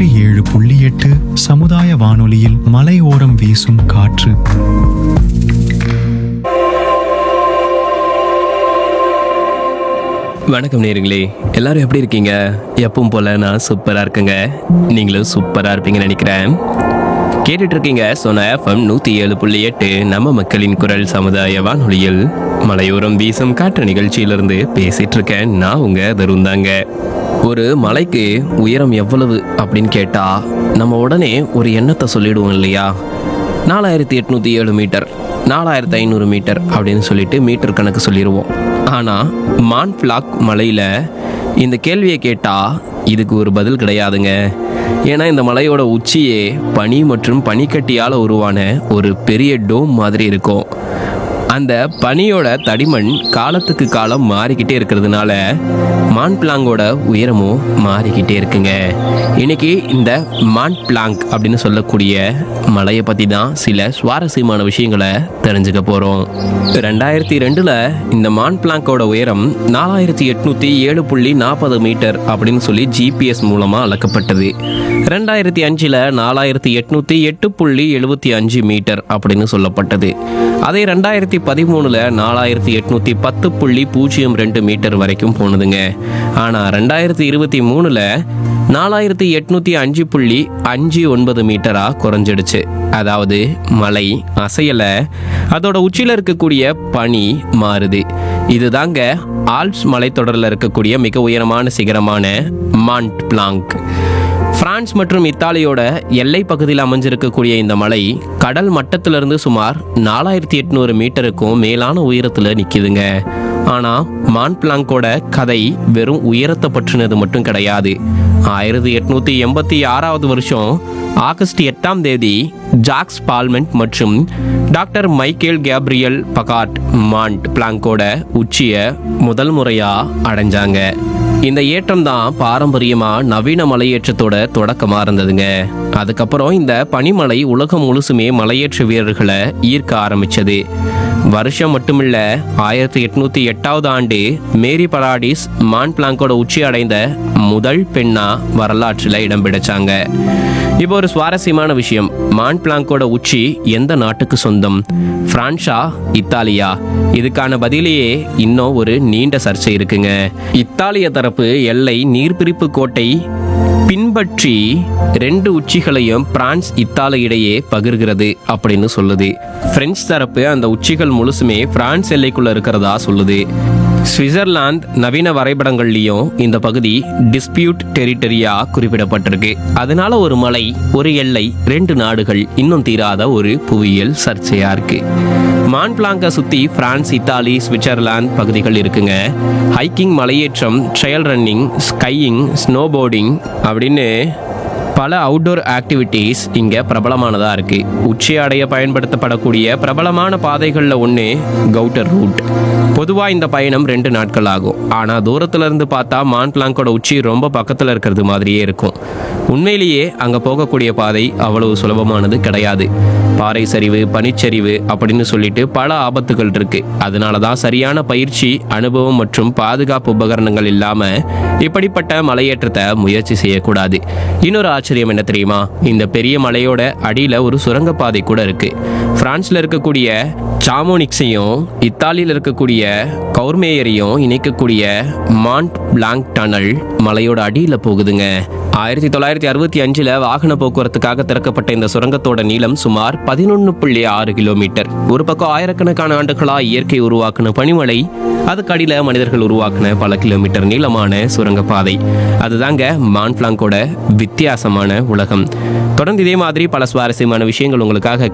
நூற்றி ஏழு புள்ளி எட்டு சமுதாய வானொலியில் மலையோரம் வீசும் காற்று வணக்கம் நேருங்களே எல்லாரும் எப்படி இருக்கீங்க எப்பவும் போல நான் சூப்பரா இருக்கேங்க நீங்களும் சூப்பரா இருப்பீங்கன்னு நினைக்கிறேன் கேட்டுட்டு இருக்கீங்க சொன்ன எஃப்எம் நூத்தி ஏழு புள்ளி எட்டு நம்ம மக்களின் குரல் சமுதாய வானொலியில் மலையோரம் வீசும் காற்று நிகழ்ச்சியிலிருந்து பேசிட்டு இருக்கேன் நான் உங்க தருந்தாங்க ஒரு மலைக்கு உயரம் எவ்வளவு அப்படின்னு கேட்டா நம்ம உடனே ஒரு எண்ணத்தை சொல்லிடுவோம் இல்லையா நாலாயிரத்தி எட்நூத்தி ஏழு மீட்டர் நாலாயிரத்தி ஐநூறு மீட்டர் அப்படின்னு சொல்லிட்டு மீட்டர் கணக்கு சொல்லிடுவோம் ஆனால் மான்ஃபிளாக் மலையில் இந்த கேள்வியை கேட்டால் இதுக்கு ஒரு பதில் கிடையாதுங்க ஏன்னா இந்த மலையோட உச்சியே பனி மற்றும் பனிக்கட்டியால் உருவான ஒரு பெரிய டோம் மாதிரி இருக்கும் அந்த பனியோட தடிமன் காலத்துக்கு காலம் மாறிக்கிட்டே இருக்கிறதுனால மான் பிளாங்கோட உயரமும் மாறிக்கிட்டே இருக்குங்க இன்னைக்கு இந்த மான் பிளாங்க் அப்படின்னு சொல்லக்கூடிய மலையை பற்றி தான் சில சுவாரஸ்யமான விஷயங்களை தெரிஞ்சுக்க போகிறோம் ரெண்டாயிரத்தி ரெண்டில் இந்த மான் பிளாங்கோட உயரம் நாலாயிரத்தி எட்நூற்றி ஏழு புள்ளி நாற்பது மீட்டர் அப்படின்னு சொல்லி ஜிபிஎஸ் மூலமாக அளக்கப்பட்டது ரெண்டாயிரத்தி அஞ்சில் நாலாயிரத்தி எட்நூற்றி எட்டு புள்ளி எழுபத்தி அஞ்சு மீட்டர் அப்படின்னு சொல்லப்பட்டது அதே ரெண்டாயிரத்தி பதிமூணுல நாலாயிரத்தி எட்நூத்தி பத்து புள்ளி பூஜ்ஜியம் ரெண்டு மீட்டர் வரைக்கும் போனதுங்க ஆனா ரெண்டாயிரத்தி இருபத்தி மூணுல நாலாயிரத்தி எட்நூத்தி அஞ்சு புள்ளி அஞ்சு ஒன்பது மீட்டரா குறைஞ்சிடுச்சு அதாவது மலை அசையல அதோட உச்சியில இருக்கக்கூடிய பனி மாறுது இதுதாங்க ஆல்ப்ஸ் மலைத்தொடரில் இருக்கக்கூடிய மிக உயரமான சிகரமான மாண்ட் பிளாங்க் பிரான்ஸ் மற்றும் இத்தாலியோட எல்லை பகுதியில் அமைஞ்சிருக்கக்கூடிய இந்த மலை கடல் மட்டத்திலிருந்து சுமார் நாலாயிரத்தி எட்நூறு மீட்டருக்கும் மேலான உயரத்தில் நிற்கிதுங்க ஆனால் மான் பிளாங்கோட கதை வெறும் உயரத்தை பற்றினது மட்டும் கிடையாது ஆயிரத்தி எட்நூத்தி எண்பத்தி ஆறாவது வருஷம் ஆகஸ்ட் எட்டாம் தேதி ஜாக்ஸ் பால்மெண்ட் மற்றும் doctor Michel Gabriel Paccard Mont பிளாங்கோட உச்சியை முதல் முறையா அடைஞ்சாங்க இந்த ஏற்றம் தான் பாரம்பரியமா நவீன மலையேற்றத்தோட தொடக்கமா இருந்ததுங்க அதுக்கப்புறம் இந்த பனிமலை உலகம் முழுசுமே மலையேற்ற வீரர்களை ஈர்க்க ஆரம்பிச்சது வருஷம் மட்டுமில்ல ஆயிரத்தி எட்நூத்தி எட்டாவது ஆண்டு மேரி பராடிஸ் மான் பிளாங்கோட உச்சி அடைந்த முதல் பெண்ணா வரலாற்றில் இடம் பிடிச்சாங்க இப்போ ஒரு சுவாரஸ்யமான விஷயம் மான் பிளாங்கோட உச்சி எந்த நாட்டுக்கு சொந்தம் பிரான்ஸா இத்தாலியா இதுக்கான பதிலேயே இன்னும் ஒரு நீண்ட சர்ச்சை இருக்குங்க இத்தாலிய தரப்பு எல்லை நீர்பிரிப்பு கோட்டை பின்பற்றி ரெண்டு உச்சிகளையும் பிரான்ஸ் இத்தாலி இடையே பகிர்கிறது அப்படின்னு சொல்லுது பிரெஞ்சு தரப்பு அந்த உச்சிகள் முழுசுமே பிரான்ஸ் எல்லைக்குள்ள இருக்கிறதா சொல்லுது சுவிட்சர்லாந்து நவீன வரைபடங்கள்லயும் இந்த பகுதி டிஸ்பியூட் டெரிட்டரியா குறிப்பிடப்பட்டிருக்கு அதனால ஒரு மலை ஒரு எல்லை ரெண்டு நாடுகள் இன்னும் தீராத ஒரு புவியியல் சர்ச்சையா இருக்கு மான் பிளாங்கை சுத்தி பிரான்ஸ் இத்தாலி சுவிட்சர்லாந்து பகுதிகள் இருக்குங்க ஹைக்கிங் மலையேற்றம் ட்ரையல் ரன்னிங் ஸ்கையிங் ஸ்னோபோர்டிங் அப்படின்னு பல அவுட்டோர் ஆக்டிவிட்டீஸ் இங்கே பிரபலமானதாக இருக்குது உச்சி அடைய பயன்படுத்தப்படக்கூடிய பிரபலமான பாதைகளில் ஒன்று கவுட்டர் ரூட் பொதுவாக இந்த பயணம் ரெண்டு நாட்கள் ஆகும் ஆனால் தூரத்துல இருந்து பார்த்தா மான் பிளாங்கோட உச்சி ரொம்ப பக்கத்தில் இருக்கிறது மாதிரியே இருக்கும் உண்மையிலேயே அங்கே போகக்கூடிய பாதை அவ்வளவு சுலபமானது கிடையாது பாறை சரிவு பனிச்சரிவு அப்படின்னு சொல்லிட்டு பல ஆபத்துகள் இருக்கு அதனால தான் சரியான பயிற்சி அனுபவம் மற்றும் பாதுகாப்பு உபகரணங்கள் இல்லாம இப்படிப்பட்ட மலையேற்றத்தை முயற்சி செய்யக்கூடாது இன்னொரு ஆச்சரியம் என்ன தெரியுமா இந்த பெரிய மலையோட அடியில ஒரு சுரங்கப்பாதை கூட இருக்கு பிரான்ஸ்ல இருக்கக்கூடிய சாமோனிக்ஸையும் இத்தாலியில் இருக்கக்கூடிய கவுர்மேயரையும் இணைக்கக்கூடிய மாண்ட் பிளாங்க் டனல் மலையோட அடியில் போகுதுங்க ஆயிரத்தி தொள்ளாயிரத்தி அறுபத்தி அஞ்சில் வாகன போக்குவரத்துக்காக திறக்கப்பட்ட இந்த சுரங்கத்தோட நீளம் சுமார் பதினொன்று புள்ளி ஆறு கிலோமீட்டர் ஒரு பக்கம் ஆயிரக்கணக்கான ஆண்டுகளா இயற்கை உருவாக்குன பனிமலை அதுக்கு அடியில மனிதர்கள் உருவாக்குன பல கிலோமீட்டர் நீளமான சுரங்கப்பாதை அதுதாங்க மான்ஃபிளாங்கோட வித்தியாசமான உலகம் தொடர்ந்து இதே மாதிரி பல சுவாரஸ்யமான விஷயங்கள் உங்களுக்காக